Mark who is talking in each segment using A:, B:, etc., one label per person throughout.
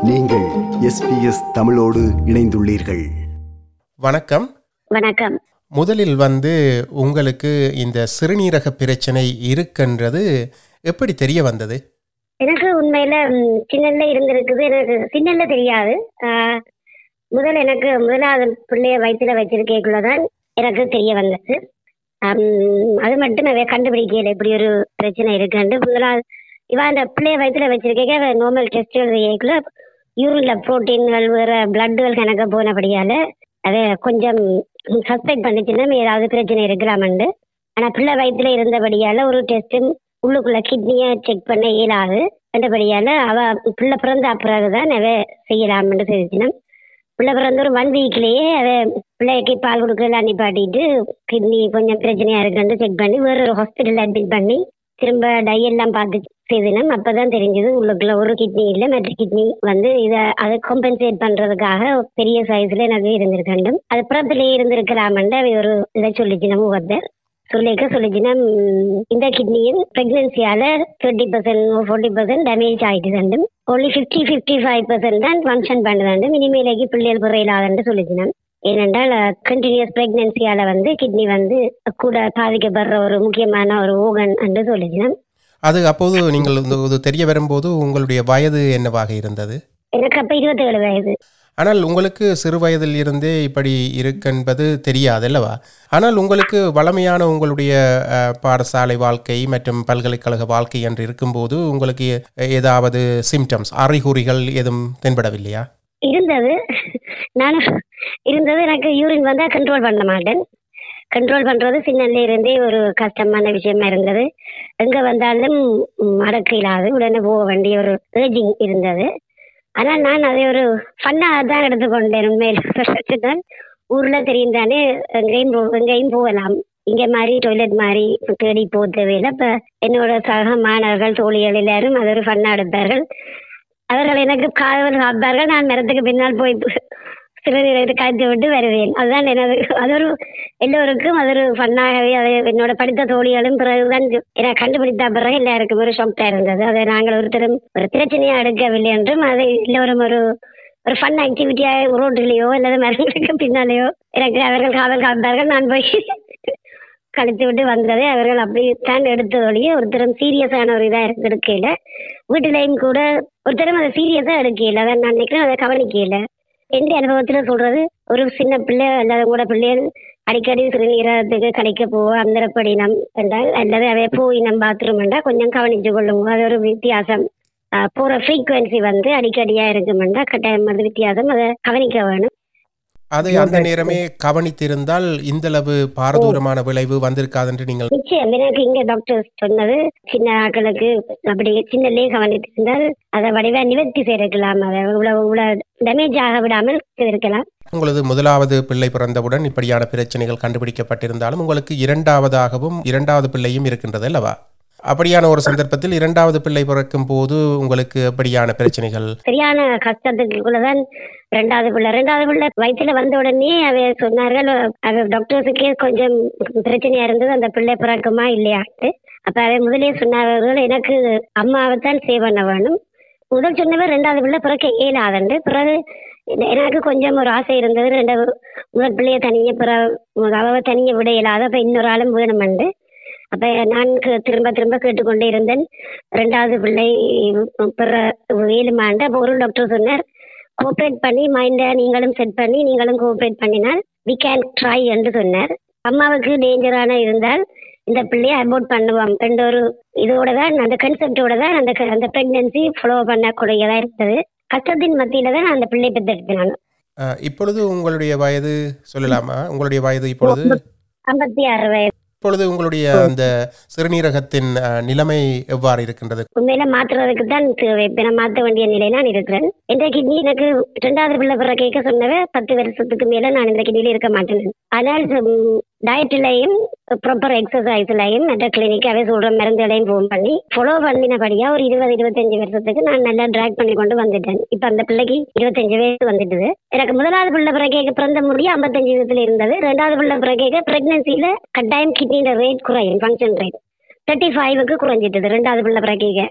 A: நீங்கள் எஸ்பிஎஸ் தமிழோடு இணைந்துள்ளீர்கள்
B: வணக்கம்
C: வணக்கம்
B: முதலில் வந்து உங்களுக்கு இந்த சிறுநீரக பிரச்சனை இருக்குன்றது எப்படி தெரிய வந்தது
C: எனக்கு உண்மையில ம், சின்னல்ல இருந்திருக்குது எனக்கு சின்னல்ல தெரியாது ஆஹ், முதல் எனக்கு முதலாவது பிள்ளைய வயிற்றுல வச்சிருக்கேக்குள்ளதான் எனக்கு தெரிய வந்தது ஆம், அது மட்டும் அவை கண்டுபிடிக்கல இப்படி ஒரு பிரச்சனை இருக்குன்னு முதலாவது இவன் அந்த பிள்ளைய வயிற்றுல வச்சிருக்கேக்க நார்மல் டெஸ்ட் எழுதியக்குள்ள யூரின்ல புரோட்டீன்கள் வேற பிளட்டுகள் கணக்க போனபடியால அதை கொஞ்சம் சஸ்பெக்ட் பண்ணிச்சுன்னா ஏதாவது பிரச்சனை இருக்கலாமண்டு ஆனா பிள்ளை வயிற்றுல இருந்தபடியால ஒரு டெஸ்ட்டும் உள்ளுக்குள்ள கிட்னியை செக் பண்ண இயலாது என்றபடியால அவ பிள்ளை பிறந்த பிறகுதான் அவ செய்யலாம்னு தெரிஞ்சினோம் பிள்ளை பிறந்த ஒரு ஒன் வீக்லயே அவ பிள்ளைக்கு பால் கொடுக்கலாம் நிப்பாட்டிட்டு கிட்னி கொஞ்சம் பிரச்சனையா இருக்குன்னு செக் பண்ணி வேற ஒரு ஹாஸ்பிட்டல் அட்மிட் பண்ணி திரும்ப டை எல்லாம் பார்த்து செய்தினோம் அப்பதான் தெரிஞ்சது உள்ளுக்குள்ள ஒரு கிட்னி இல்லை மற்ற கிட்னி வந்து இதை அதை காம்பன்சேட் பண்றதுக்காக பெரிய சைஸ்ல எனக்கு இருந்திருக்கண்டும் அது பிறப்பிலேயே இருந்திருக்கலாமண்டு அவ ஒரு இதை சொல்லிச்சினோம் ஒருத்தர் சொல்லிக்க சொல்லிச்சுன்னா ம், இந்த கிட்னியும் பிரெக்னன்சியால twenty percent forty percent damage ஆயிட்டு வேண்டும் only fifty fifty five percent தான் ஃபங்க்ஷன் பண்ணுது இனிமேலேக்கு பிள்ளைகள் புறையிலாதுன்னு சொல்லிச்சுனேன் ஏனென்றால் கண்டினியூஸ் பிரெக்னன்சியால வந்து கிட்னி வந்து கூட பாதிக்கப்படுற ஒரு முக்கியமான ஒரு ஓகன் என்று சொல்லிச்சுனேன்
B: அது அப்போது நீங்கள் இந்த இது தெரிய வரும்போது உங்களுடைய வயது என்னவாக இருந்தது
C: எனக்கு அப்ப இருபத்தேழு வயது
B: ஆனால் உங்களுக்கு சிறு வயதில் இருந்தே இப்படி இருக்கென்பது தெரியாது அல்லவா ஆனால் உங்களுக்கு வளமையான உங்களுடைய அஹ், பாடசாலை வாழ்க்கை மற்றும் பல்கலைக்கழக வாழ்க்கை என்று இருக்கும்போது உங்களுக்கு ஏதாவது சிம்டம்ஸ் அறிகுறிகள் எதுவும் தென்படவில்லையா
C: இருந்தது நானும் இருந்தது எனக்கு யூரின் வந்தா கண்ட்ரோல் பண்ண மாட்டேன் கண்ட்ரோல் பண்றது சின்னல இருந்தே ஒரு கஷ்டமான விஷயமா இருந்தது எங்க வந்தாலும் ம், அடக்க இல்லாது உடனே போக வேண்டிய ஒரு ஏர்ஜிங் இருந்தது ஆனால் நான் அதை ஒரு ஃபன்னா தான் எடுத்துக்கொண்டேன் உண்மையில் ஊர்ல தெரியும் தானே எங்கேயும் போ எங்கேயும் போகலாம் இங்க மாதிரி டொய்லெட் மாதிரி தேடி போக தேவையில்லை இப்ப என்னோட சக மாணவர்கள் தோழிகள் எல்லாரும் அதை ஒரு ஃபன்னா எடுப்பார்கள் அவர்கள் எனக்கு காவல் காப்பார்கள் நான் மரத்துக்கு பின்னால் போய் சிறுநீரகத்தை காய்ச்சி விட்டு வருவேன் அதுதான் எனது அது ஒரு எல்லோருக்கும் அது ஒரு ஃபன்னாகவே அது என்னோட படித்த தோழிகளும் பிறகுதான் என கண்டுபிடித்த பிறகு எல்லாருக்கும் ஒரு ஷாக்டா இருந்தது அதை நாங்கள் ஒருத்தரும் ஒரு பிரச்சனையா எடுக்கவில்லை என்றும் அதை எல்லோரும் ஒரு ஒரு ஃபன் ஆக்டிவிட்டியா ரோட்டிலேயோ அல்லது மரங்களுக்கு பின்னாலேயோ எனக்கு அவர்கள் காவல் காப்பார்கள் நான் போய் கழித்து விட்டு வந்ததை அவர்கள் அப்படி தான் எடுத்த வழியே ஒருத்தரும் சீரியஸான ஒரு இதாக எடுக்கையில வீட்டிலையும் கூட ஒருத்தரும் அதை சீரியஸா எடுக்கல அதை நான் நினைக்கிறேன் அதை கவனிக்கல எந்த அனுபவத்துல சொல்றது ஒரு சின்ன பிள்ளை அல்லது கூட பிள்ளைகள் அடிக்கடி சிறுநீரகத்துக்கு கழிக்க போவோம் அந்தரப்படினம் என்றால் அல்லது அவை போயினம் பாத்ரூம் என்றால் கொஞ்சம் கவனிச்சு கொள்ளுங்க அது ஒரு வித்தியாசம் ஆஹ் போற ஃப்ரீக்குவென்சி வந்து அடிக்கடியா இருக்குமென்றா கட்டாயம் அது வித்தியாசம் அதை கவனிக்க வேணும்
B: அதை அந்த நேரமே கவனித்திருந்தால் இந்தளவு பாரதூரமான விளைவு வந்திருக்காதென்று நீங்கள்
C: நிச்சயம் எனக்கு இங்க டாக்டர் சொன்னது சின்ன ஆட்களுக்கு அப்படி சின்னலே கவனித்திருந்தால் அதை வடிவா நிவர்த்தி செய்திருக்கலாம் அதை இவ்வளவு இவ்வளவு டேமேஜ் ஆக விடாமல் இருக்கலாம்
B: உங்களது முதலாவது பிள்ளை பிறந்தவுடன் இப்படியான பிரச்சனைகள் கண்டுபிடிக்கப்பட்டிருந்தாலும் உங்களுக்கு இரண்டாவதாகவும் இரண்டாவது பிள்ளையும் இருக்கின்றது அல்லவா அப்படியான ஒரு சந்தர்ப்பத்தில் இரண்டாவது பிள்ளை பிறக்கும் போது உங்களுக்கு எப்படியான பிரச்சனைகள்
C: சரியான கஷ்டத்துக்குள்ளதான் ரெண்டாவது பிள்ளை ரெண்டாவது பிள்ளை வயிற்றுல வந்த உடனே அவ சொன்னார்கள் அவ டாக்டர்ஸுக்கே கொஞ்சம் பிரச்சனையா இருந்தது அந்த பிள்ளை பிறக்குமா இல்லையாட்டு அப்ப அவ முதலே சொன்னார்கள் எனக்கு அம்மாவை தான் சேவ் பண்ண வேணும் முதல் சொன்னவர் ரெண்டாவது பிள்ளை பிறக்க இயலாதுண்டு பிறகு இந்த- எனக்கு கொஞ்சம் ஒரு ஆசை இருந்தது ரெண்டாவது முதல் பிள்ளைய தனியே பிற அவ தனியே விட இயலாத அப்ப இன்னொரு ஆளும் வேணுமெண்டு அப்ப நான் கு- திரும்ப திரும்ப கேட்டுக்கொண்டே இருந்தேன் ரெண்டாவது பிள்ளை பிற வேலுமாண்டு அப்போ ஒரு டாக்டர் சொன்னார் கோஆப்ரேட் பண்ணி மைண்டை நீங்களும் செட் பண்ணி நீங்களும் கோஆப்ரேட் பண்ணினால் வி கேன் ட்ரை என்று சொன்னார் அம்மாவுக்கு டேஞ்சரான இருந்தால் இந்த பிள்ளையை அபோர்ட் பண்ணுவோம் என்ற ஒரு இதோட தான் அந்த கன்செப்டோட தான் அந்த க- அந்த பிரெக்னன்சி ஃபாலோ பண்ணக்கூடியதா இருந்தது கஷ்டத்தின் மத்தியில தான் அந்த பிள்ளை பெற்றெடுத்தேன் நான்
B: அஹ், இப்பொழுது உங்களுடைய வயது சொல்லலாமா உங்களுடைய வயது இப்பொழுது
C: ஐம்பத்தி ஆறு வயது
B: இப்பொழுது உங்களுடைய அந்த சிறுநீரகத்தின் அஹ், நிலைமை எவ்வாறு இருக்கின்றது
C: உண்மையில மாத்துறதுக்கு தான் தேவை இப்ப நான் மாத்த வேண்டிய நிலை நான் இருக்கிறேன் இந்த கிட்னி எனக்கு ரெண்டாவது பிள்ளை பிற கேட்க சொன்னவ பத்து வருஷத்துக்கு மேல நான் இந்த கிட்னில இருக்க மாட்டேன் ஆனால் டயட்லையும் ப்ராப்பர் எக்ஸசைஸ்லையும் மற்ற கிளினிக்காவே சொல்ற மருந்துகளையும் ஃபோன் பண்ணி ஃபாலோ பண்ணினபடியா ஒரு இருபது இருபத்தஞ்சு வருஷத்துக்கு நான் நல்லா ட்ராக் பண்ணி கொண்டு வந்துட்டேன் இப்ப அந்த பிள்ளைக்கு இருபத்தஞ்சு வயசு வந்துட்டுது எனக்கு முதலாவது பிள்ளை பிற கேட்க பிறந்த முடியும் ஐம்பத்தஞ்சு விதத்துல இருந்தது ரெண்டாவது பிள்ளை பிற கேட்க பிரெக்னன்சில கட்டாயம் கிட்னியோட ரேட் குறையும் ஃபங்க்ஷன் ரேட் தேர்ட்டி ஃபைவுக்கு குறைஞ்சிட்டது ரெண்டாவது பிள்ளை பிறக்கீங்க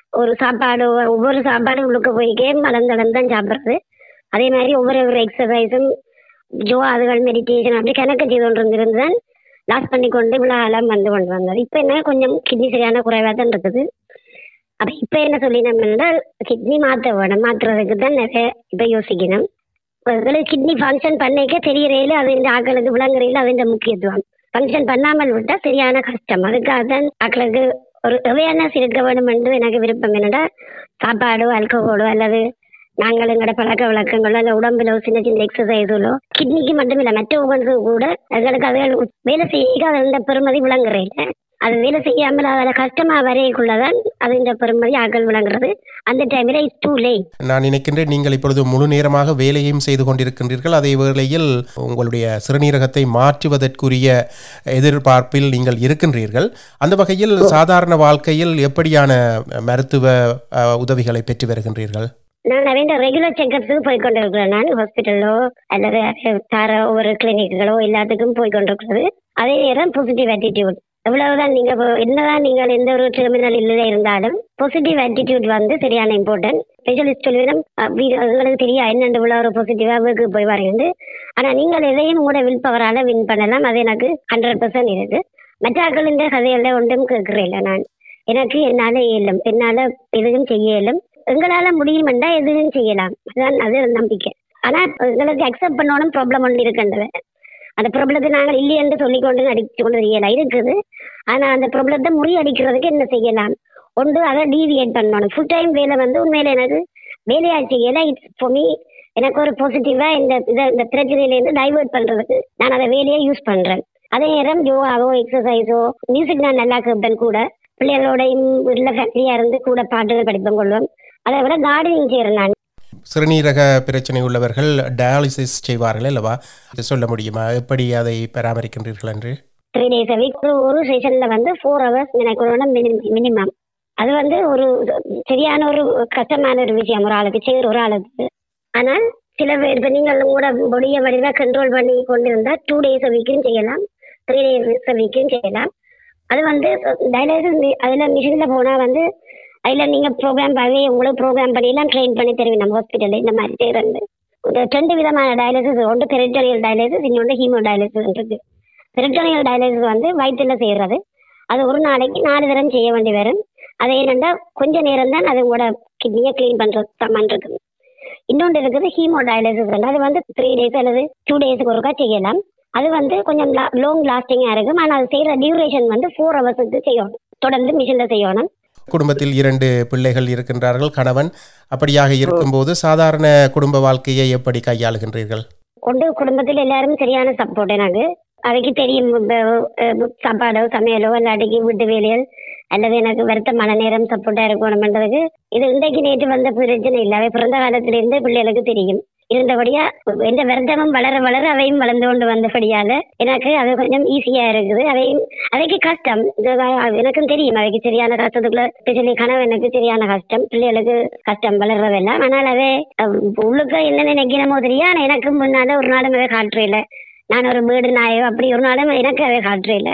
C: ஒரு சாப்பாடு ஒவ்வொரு சாப்பாடும் உள்ளுக்க போய்க்கே மலர்ந்தளம் தான் சாப்பிட்றது அதே மாதிரி ஒவ்வொரு ஒரு எக்ஸசைஸும் ஜோ அதுகள் மெடிடேஷன் அப்படி கணக்கு செய்து கொண்டு இருந்திருந்து தான் லாஸ் பண்ணி கொண்டு இவ்வளோ ஆளாம் வந்து கொண்டு வந்தது இப்போ என்ன கொஞ்சம் கிட்னி சரியான குறைவாக தான் இருக்குது அப்போ இப்போ என்ன சொல்லினோம் என்றால் கிட்னி மாற்ற வேணும் மாற்றுறதுக்கு தான் நிறைய இப்போ யோசிக்கணும் எங்களுக்கு கிட்னி ஃபங்க்ஷன் பண்ணிக்க தெரியறையில அது இந்த ஆக்களுக்கு விளங்குறையில அது இந்த முக்கியத்துவம் ஃபங்க்ஷன் பண்ணாமல் விட்டால் சரியான கஷ்டம் அதுக்காக தான் ஆக்களுக்கு ஒரு அவேர்னஸ் இருக்க வேண்டும் என்று எனக்கு விருப்பம் என்னடா சாப்பாடோ அல்கஹோலோ அல்லது நாங்கள் எங்களோட பழக்க வழக்கங்களோ அல்ல உடம்புல ஒரு சின்ன சின்ன எக்ஸசைஸுகளோ கிட்னிக்கு மட்டும் இல்லை மற்ற உகந்தது கூட எங்களுக்கு அது வேலை செய்ய அது இந்த பெருமதி விளங்குறையில அது வேலை செய்யாமல் அதில் கஷ்டமாக வரையக்குள்ளதான் அது இந்த பெருமதி ஆக்கள் விளங்குறது அந்த டைமில் இட்ஸ் டூ லேட்
B: நான் நினைக்கின்றேன் நீங்கள் இப்பொழுது முழு நேரமாக வேலையும் செய்து கொண்டிருக்கின்றீர்கள் அதே வேளையில் உங்களுடைய சிறுநீரகத்தை மாற்றுவதற்குரிய எதிர்பார்ப்பில் நீங்கள் இருக்கின்றீர்கள் அந்த வகையில் சாதாரண வாழ்க்கையில் எப்படியான மருத்துவ அஹ், உதவிகளை பெற்று வருகின்றீர்கள்
C: நான் நிறைய ரெகுலர் செக்கப்ஸுக்கு போய் கொண்டிருக்கிறேன் நான் ஹாஸ்பிட்டலோ அல்லது தர ஒவ்வொரு கிளினிக்குகளோ எல்லாத்துக்கும் போய் கொண்டிருக்கிறது அதே நேரம் பாசிட்டிவ் ஆட்டிடியூட் எவ்வளவுதான் நீங்க இப்போ என்னதான் நீங்கள் எந்த ஒரு டெர்மினல் இல்லை இருந்தாலும் பாசிட்டிவ் ஆட்டிடியூட் வந்து சரியான இம்பார்ட்டன்ட் ஸ்பெஷலிஸ்ட் சொல்லிடும் உங்களுக்கு தெரியும் என்னென்று இவ்வளோ ஒரு பாசிட்டிவாக வீட்டுக்கு போய் வரேன் ஆனா நீங்கள் எதையும் கூட வில் பவரால வின் பண்ணலாம் அது எனக்கு ஹண்ட்ரட் பர்சன்ட் இருக்கு மற்ற ஆக்களின் கதையில ஒன்றும் கேட்கிறேன் நான் எனக்கு என்னால இயலும் என்னால எதுவும் செய்ய இயலும் எங்களால முடியுமெண்டா எதுவும் செய்யலாம் அதுதான் அது ஒரு நம்பிக்கை ஆனா எங்களுக்கு அக்செப்ட் பண்ணணும் ப்ராப்ளம் ஒன்று இருக்கின்றது அந்த ப்ராப்ளத்தை நாங்கள் இல்லை என்று சொல்லிக்கொண்டு நடிச்சு கொண்டு தெரியல இருக்குது ஆனா அந்த ப்ராப்ளத்தை முறியடிக்கிறதுக்கு என்ன செய்யலாம் ஒன்று அதை டீவியேட் பண்ணணும் ஃபுல் டைம் வேலை வந்து உண்மையில எனக்கு வேலையா செய்யல இட்ஸ் ஃபார் மீ எனக்கு ஒரு பாசிட்டிவா இந்த இதை இந்த பிரச்சனையிலேருந்து டைவர்ட் பண்றதுக்கு நான் அதை வேலையை யூஸ் பண்றேன் அதே நேரம் யோகாவோ எக்ஸசைஸோ மியூசிக் நான் நல்லா கேட்பேன் கூட பிள்ளைகளோடையும் வீட்டில் ஃபேக்டரியா இருந்து கூட பாட்டுகள் படிப்பேன் கொள்வேன் அதை விட கார்டனிங் செய்கிறேன் நான்
B: சிறுநீரக பிரச்சனை உள்ளவர்கள் டயாலிசிஸ் செய்வார்கள் அல்லவா இது சொல்ல முடியுமா எப்படி அதை பராமரிக்கின்றீர்கள் என்று
C: த்ரீ டேஸ் வீக் ஒரு செஷன்ல வந்து ஃபோர் ஹவர்ஸ் எனக்கு மினிமம் அது வந்து ஒரு சரியான ஒரு கஷ்டமான ஒரு விஷயம் ஒரு ஆளுக்கு செய்கிற ஒரு ஆளுக்கு ஆனால் சில பேர் இப்போ நீங்கள் உங்களோட பொடியை வடிவாக கண்ட்ரோல் பண்ணி கொண்டிருந்தா டூ டேஸ் வீக்கும் செய்யலாம் த்ரீ டேஸ் வீக்கும் செய்யலாம் அது வந்து டயலிசிஸ் அதில் மிஷினில் போனால் வந்து அதில் நீங்கள் ப்ரோக்ராம் பண்ணி உங்களுக்கு ப்ரோக்ராம் பண்ணிலாம் ட்ரெயின் பண்ணி தருவீங்க நம்ம ஹாஸ்பிட்டலில் இந்த மாதிரி செய்கிறது இந்த ரெண்டு விதமான டயாலிசிஸ் ஒன்று பெரிட்டோரியல் டயாலிசிஸ் இன்னொன்று ஹீமோ டயாலிசிஸ் இருக்கு பெரிட்டோரியல் டயாலிசிஸ் வந்து வயிற்றில் செய்கிறது அது ஒரு நாளைக்கு நாலு தரம் செய்ய வேண்டி வரும் அது என்னென்னா கொஞ்ச நேரம் தான் அது உங்களோட கிட்னியை க்ளீன் பண்ணுறது சமன் இருக்குது இன்னொன்று இருக்குது ஹீமோ டயாலிசிஸ் அது வந்து த்ரீ டேஸ் அல்லது டூ டேஸுக்கு ஒருக்கா செய்யலாம் அது வந்து கொஞ்சம் லாங் லாஸ்டிங்காக இருக்கும் ஆனால் அது செய்கிற டியூரேஷன் வந்து ஃபோர் ஹவர்ஸுக்கு செய்யணும் தொடர்ந்து மிஷினில் செய்யணும்
B: குடும்பத்தில் இரண்டு பிள்ளைகள் இருக்கின்றார்கள் கணவன் அப்படியாக இருக்கும்போது சாதாரண குடும்ப வாழ்க்கையை எப்படி கையாளுகின்றீர்கள்
C: கொண்டு குடும்பத்தில் எல்லாரும் சரியான சப்போர்ட் எனக்கு அவைக்கு தெரியும் இப்ப, அஹ், சாப்பாடோ சமையலோ இல்லாட்டிக்கு வீட்டு வேலைகள் அல்லது எனக்கு வருத்தமான நேரம் சப்போர்ட்டாக இருக்கணும்ன்றதுக்கு இது இன்றைக்கு நேற்று வந்த பிரச்சனை இல்லை அவை பிறந்த காலத்திலிருந்து பிள்ளைகளுக்கு தெரியும் இருந்தபடியா எந்த வருத்தமும் வளர வளர அவையும் வளர்ந்து கொண்டு வந்தபடியால எனக்கு அது கொஞ்சம் ஈஸியா இருக்குது அவையும் அவைக்கு கஷ்டம் இது வ- எனக்கும் தெரியும் அவைக்கு சரியான கஷ்டத்துக்குள்ள ஸ்பெஷலி கணவனுக்கு சரியான கஷ்டம் பிள்ளைகளுக்கு கஷ்டம் வளர்றதெல்லாம் ஆனால் அவை அஹ், உள்ளுக்க என்ன நினைக்கணுமோ தெரியும் ஆனா எனக்கு முன்னால ஒரு நாளும் அவை காட்டுறையில நான் ஒரு வீடு நாயோ அப்படி ஒரு நாளும் எனக்கு அவை காட்டுறையில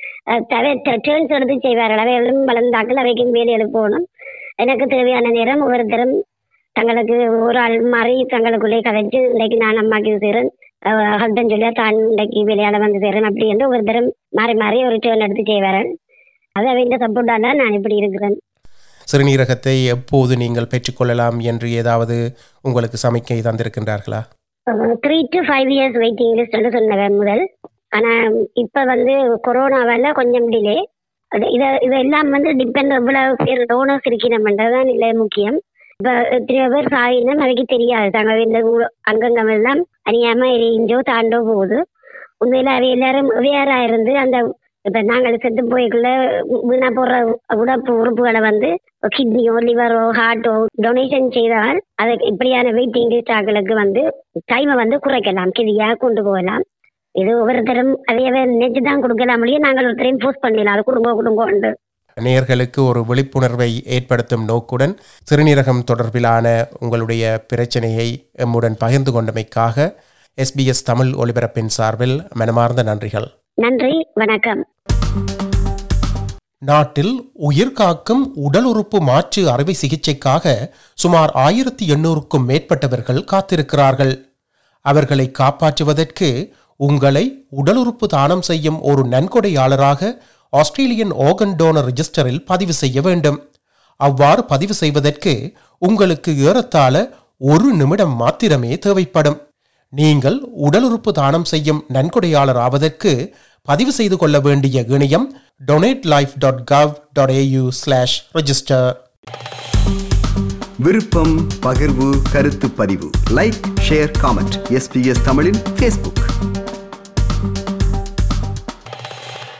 C: டேர்ன்ஸ் எடுத்து செய்வார்கள் அவைகளும் வளர்ந்தாக்கள் அவைக்கும் வேலைகளுக்கு போகணும் எனக்கு தேவையான நேரம் ஒவ்வொருத்தரும் தங்களுக்கு ஒரு ஆள் மாறி தங்களுக்குள்ளே கதைச்சு இன்றைக்கு நான் அம்மாக்கு இது செய்கிறேன் ஹஸ்பண்ட் சொல்லியா தான் இன்றைக்கு விளையாட வந்து செய்கிறேன் அப்படி என்று ஒருத்தரும் மாறி மாறி ஒரு டேர்ன் எடுத்து செய்வார்கள் அது அவங்க சப்போர்ட்டால நான் இப்படி இருக்கிறேன்
B: சிறுநீரகத்தை எப்போது நீங்கள் பெற்றுக்கொள்ளலாம் என்று ஏதாவது உங்களுக்கு சமிக்கை தந்திருக்கின்றார்களா
C: three to five years waiting list சொன்னவன் முதல் ஆனால் இப்போ வந்து கொரோனாவால் கொஞ்சம் டிலே அது இதை இதெல்லாம் வந்து டிபெண்ட் எவ்வளவு பேர் டோனர்ஸ் இருக்கணும்ன்றது தான் இல்லை முக்கியம் இப்போ எத்தனையோ பேர் சாயினும் அதுக்கு தெரியாது தங்கள் இந்த ஊ- அங்கங்கம் எல்லாம் அறியாமல் எரிஞ்சோ தாண்டோ போகுது உண்மையில் அவை எல்லாரும் வேறாக இருந்து அந்த இப்போ நாங்கள் செத்து போய்க்குள்ள வீணா போடுற உடம்பு உறுப்புகளை வந்து கிட்னியோ லிவரோ ஹார்ட்டோ டொனேஷன் செய்தால் அது இப்படியான வெயிட்டிங் லிஸ்ட் ஆக்களுக்கு வந்து டைமை வந்து குறைக்கலாம் கிதியாக கொண்டு போகலாம் இது ஒவ்வொருத்தரும் அதையவே நினைச்சு தான் கொடுக்கலாம் முடியும் நாங்கள் ஒருத்தரையும் போஸ்ட் பண்ணிடலாம் அது கொடுங்க கொடுங்கோண்டு
B: நேயர்களுக்கு ஒரு விழிப்புணர்வை ஏற்படுத்தும் நோக்குடன் சிறுநீரகம் தொடர்பிலான உங்களுடைய பிரச்சனையை எம்முடன் பகிர்ந்து கொண்டமைக்காக எஸ்பிஎஸ் தமிழ் ஒலிபரப்பின் சார்பில் மனமார்ந்த நன்றிகள்
C: நன்றி வணக்கம்
B: நாட்டில் உயிர் காக்கும் உடல் உறுப்பு மாற்று அறுவை சிகிச்சைக்காக சுமார் ஆயிரத்தி எண்ணூறுக்கும் மேற்பட்டவர்கள் காத்திருக்கிறார்கள் அவர்களை காப்பாற்றுவதற்கு உங்களை உடல் உறுப்பு தானம் செய்யும் ஒரு நன்கொடையாளராக ஆஸ்திரேலியன் ஆர்கன் டோனர் ரிஜிஸ்டரில் பதிவு செய்ய வேண்டும் அவ்வாறு பதிவு செய்வதற்கு உங்களுக்கு ஏறத்தாழ ஒரு நிமிடம் மாத்திரமே தேவைப்படும் நீங்கள் உடல் உறுப்பு தானம் செய்யும் நன்கொடையாளர் ஆவதற்கு பதிவு செய்து கொள்ள வேண்டிய இணையம் donate life dot gov dot A U slash register
A: விருப்பம் பகிர்வு கருத்து பதிவு லைக் ஷேர் காமெண்ட் எஸ்பிஎஸ் தமிழின் ஃபேஸ்புக்